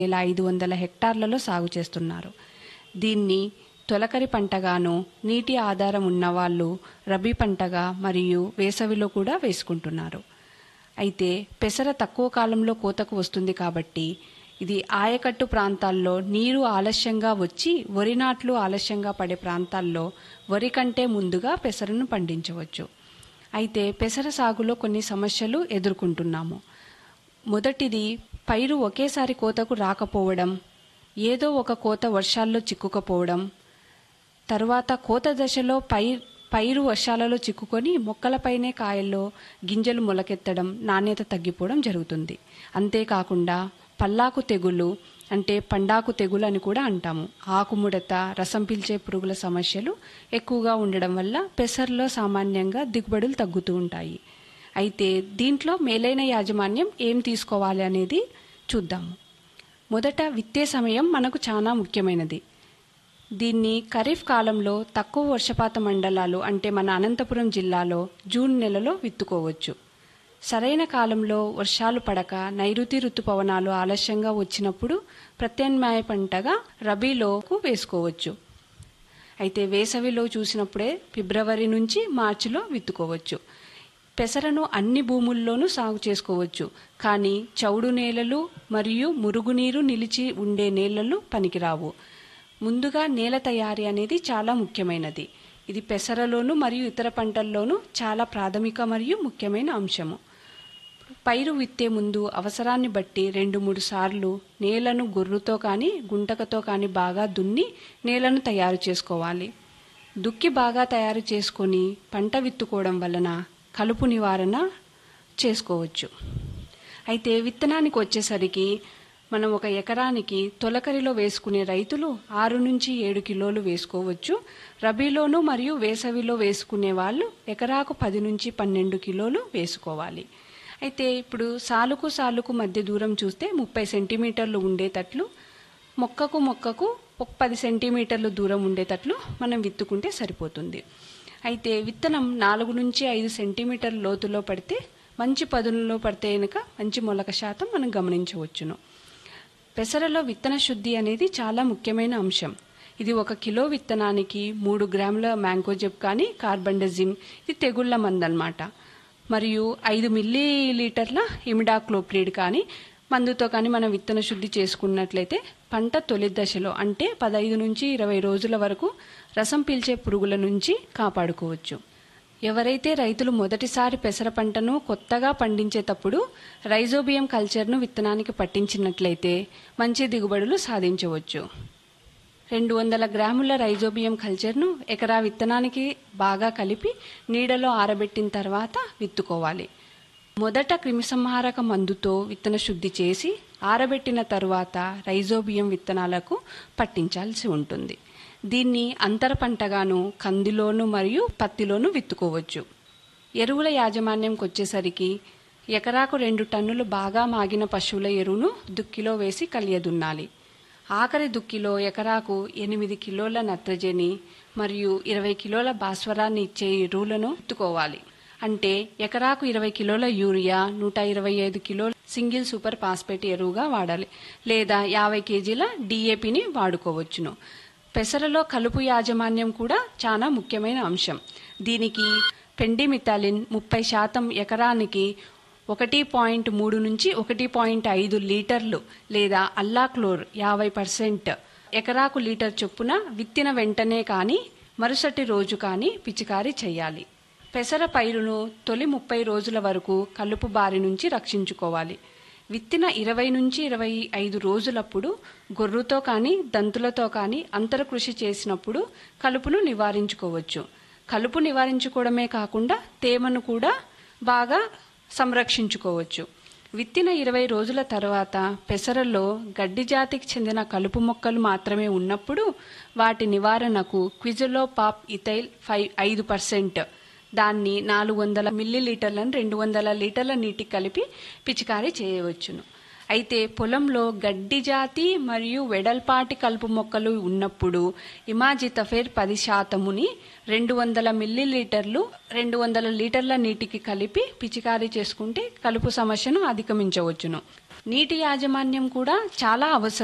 వేల ఐదు వందల హెక్టార్లలో సాగు చేస్తున్నారు దీన్ని తొలకరి పంటగాను నీటి ఆధారం ఉన్నవాళ్ళు రబీ పంటగా మరియు వేసవిలో కూడా వేసుకుంటున్నారు అయితే పెసర తక్కువ కాలంలో కోతకు వస్తుంది కాబట్టి ఇది ఆయకట్టు ప్రాంతాల్లో నీరు ఆలస్యంగా వచ్చి వరి నాట్లు ఆలస్యంగా పడే ప్రాంతాల్లో వరి కంటే ముందుగా పెసరను పండించవచ్చు అయితే పెసర సాగులో కొన్ని సమస్యలు ఎదుర్కొంటున్నాము మొదటిది పైరు ఒకేసారి కోతకు రాకపోవడం ఏదో ఒక కోత వర్షాల్లో చిక్కుకపోవడం తర్వాత కోత దశలో పై పైరు వర్షాలలో చిక్కుకొని మొక్కలపైనే కాయల్లో గింజలు మొలకెత్తడం నాణ్యత తగ్గిపోవడం జరుగుతుంది అంతేకాకుండా పల్లాకు తెగులు అంటే పండాకు తెగులు అని కూడా అంటాము ఆకుముడత రసం పీల్చే పురుగుల సమస్యలు ఎక్కువగా ఉండడం వల్ల పెసర్లో సామాన్యంగా దిగుబడులు తగ్గుతూ ఉంటాయి అయితే దీంట్లో మేలైన యాజమాన్యం ఏం తీసుకోవాలి అనేది చూద్దాము మొదట విత్తే సమయం మనకు చాలా ముఖ్యమైనది దీన్ని ఖరీఫ్ కాలంలో తక్కువ వర్షపాత మండలాలు అంటే మన అనంతపురం జిల్లాలో జూన్ నెలలో విత్తుకోవచ్చు సరైన కాలంలో వర్షాలు పడక నైరుతి ఋతుపవనాలు ఆలస్యంగా వచ్చినప్పుడు ప్రత్యామ్నాయ పంటగా రబీలోకు వేసుకోవచ్చు అయితే వేసవిలో చూసినప్పుడే ఫిబ్రవరి నుంచి మార్చిలో విత్తుకోవచ్చు పెసరను అన్ని భూముల్లోనూ సాగు చేసుకోవచ్చు కానీ చౌడు నేలలు మరియు మురుగునీరు నిలిచి ఉండే నేలలు పనికిరావు ముందుగా నేల తయారీ అనేది చాలా ముఖ్యమైనది ఇది పెసరలోను మరియు ఇతర పంటల్లోనూ చాలా ప్రాథమిక మరియు ముఖ్యమైన అంశము పైరు విత్తే ముందు అవసరాన్ని బట్టి రెండు మూడు సార్లు నేలను గొర్రుతో కానీ గుంటకతో కానీ బాగా దున్ని నేలను తయారు చేసుకోవాలి దుక్కి బాగా తయారు చేసుకొని పంట విత్తుకోవడం వలన కలుపు నివారణ చేసుకోవచ్చు అయితే విత్తనానికి వచ్చేసరికి మనం ఒక ఎకరానికి తొలకరిలో వేసుకునే రైతులు ఆరు నుంచి ఏడు కిలోలు వేసుకోవచ్చు రబీలోను మరియు వేసవిలో వేసుకునే వాళ్ళు ఎకరాకు పది నుంచి పన్నెండు కిలోలు వేసుకోవాలి అయితే ఇప్పుడు సాలుకు సాలుకు మధ్య దూరం చూస్తే ముప్పై సెంటీమీటర్లు ఉండేటట్లు మొక్కకు మొక్కకు ఒక పది సెంటీమీటర్లు దూరం ఉండేటట్లు మనం విత్తుకుంటే సరిపోతుంది అయితే విత్తనం నాలుగు నుంచి ఐదు సెంటీమీటర్ల లోతులో పడితే మంచి పదునులో పడితే కనుక మంచి మొలక శాతం మనం గమనించవచ్చును పెసరలో విత్తన శుద్ధి అనేది చాలా ముఖ్యమైన అంశం ఇది ఒక కిలో విత్తనానికి మూడు గ్రాముల మ్యాంగోజెబ్ కానీ కార్బండజిమ్ ఇది తెగుళ్ల మందన్నమాట మరియు ఐదు మిల్లీ లీటర్ల ఇమిడాక్లోప్రిడ్ కానీ మందుతో కానీ మనం విత్తన శుద్ధి చేసుకున్నట్లయితే పంట తొలి దశలో అంటే పదహైదు నుంచి ఇరవై రోజుల వరకు రసం పీల్చే పురుగుల నుంచి కాపాడుకోవచ్చు ఎవరైతే రైతులు మొదటిసారి పెసర పంటను కొత్తగా పండించేటప్పుడు రైజోబియం కల్చర్ను విత్తనానికి పట్టించినట్లయితే మంచి దిగుబడులు సాధించవచ్చు రెండు వందల గ్రాముల రైజోబియం కల్చర్ను ఎకరా విత్తనానికి బాగా కలిపి నీడలో ఆరబెట్టిన తర్వాత విత్తుకోవాలి మొదట క్రిమిసంహారక మందుతో విత్తన శుద్ధి చేసి ఆరబెట్టిన తరువాత రైజోబియం విత్తనాలకు పట్టించాల్సి ఉంటుంది దీన్ని అంతర పంటగాను కందిలోను మరియు పత్తిలోను విత్తుకోవచ్చు ఎరువుల యాజమాన్యంకి వచ్చేసరికి ఎకరాకు రెండు టన్నులు బాగా మాగిన పశువుల ఎరువును దుక్కిలో వేసి కలియదున్నాలి ఆఖరి దుక్కిలో ఎకరాకు ఎనిమిది కిలోల నత్రజని మరియు ఇరవై కిలోల భాస్వరాన్ని ఇచ్చే ఎరువులను విత్తుకోవాలి అంటే ఎకరాకు ఇరవై కిలోల యూరియా నూట ఇరవై ఐదు కిలోల సింగిల్ సూపర్ ఫాస్ఫేట్ ఎరువుగా వాడాలి లేదా యాభై కేజీల డిఏపిని వాడుకోవచ్చును పెసరలో కలుపు యాజమాన్యం కూడా చాలా ముఖ్యమైన అంశం దీనికి పెండిమిథాలిన్ ముప్పై శాతం ఎకరానికి ఒకటి పాయింట్ మూడు నుంచి ఒకటి పాయింట్ ఐదు లీటర్లు లేదా అల్లాక్లోర్ యాభై పర్సెంట్ ఎకరాకు లీటర్ చొప్పున విత్తిన వెంటనే కానీ మరుసటి రోజు కానీ పిచికారీ చేయాలి పెసర పైరును తొలి ముప్పై రోజుల వరకు కలుపు బారి నుంచి రక్షించుకోవాలి విత్తిన ఇరవై నుంచి ఇరవై ఐదు రోజులప్పుడు గొర్రుతో కానీ దంతులతో కానీ అంతర కృషి చేసినప్పుడు కలుపును నివారించుకోవచ్చు కలుపు నివారించుకోవడమే కాకుండా తేమను కూడా బాగా సంరక్షించుకోవచ్చు విత్తిన ఇరవై రోజుల తర్వాత పెసరలో గడ్డి జాతికి చెందిన కలుపు మొక్కలు మాత్రమే ఉన్నప్పుడు వాటి నివారణకు క్విజలో పాప్ ఇథైల్ ఫైవ్ ఐదు పర్సెంట్ దాన్ని నాలుగు వందల మిల్లీ లీటర్లను రెండు వందల లీటర్ల నీటికి కలిపి పిచికారీ చేయవచ్చును అయితే పొలంలో గడ్డి జాతి మరియు వెడల్పాటి కలుపు మొక్కలు ఉన్నప్పుడు ఇమాజితఫేర్ పది శాతముని రెండు వందల మిల్లీ లీటర్లు రెండు వందల లీటర్ల నీటికి కలిపి పిచికారీ చేసుకుంటే కలుపు సమస్యను అధిగమించవచ్చును నీటి యాజమాన్యం కూడా చాలా అవసరం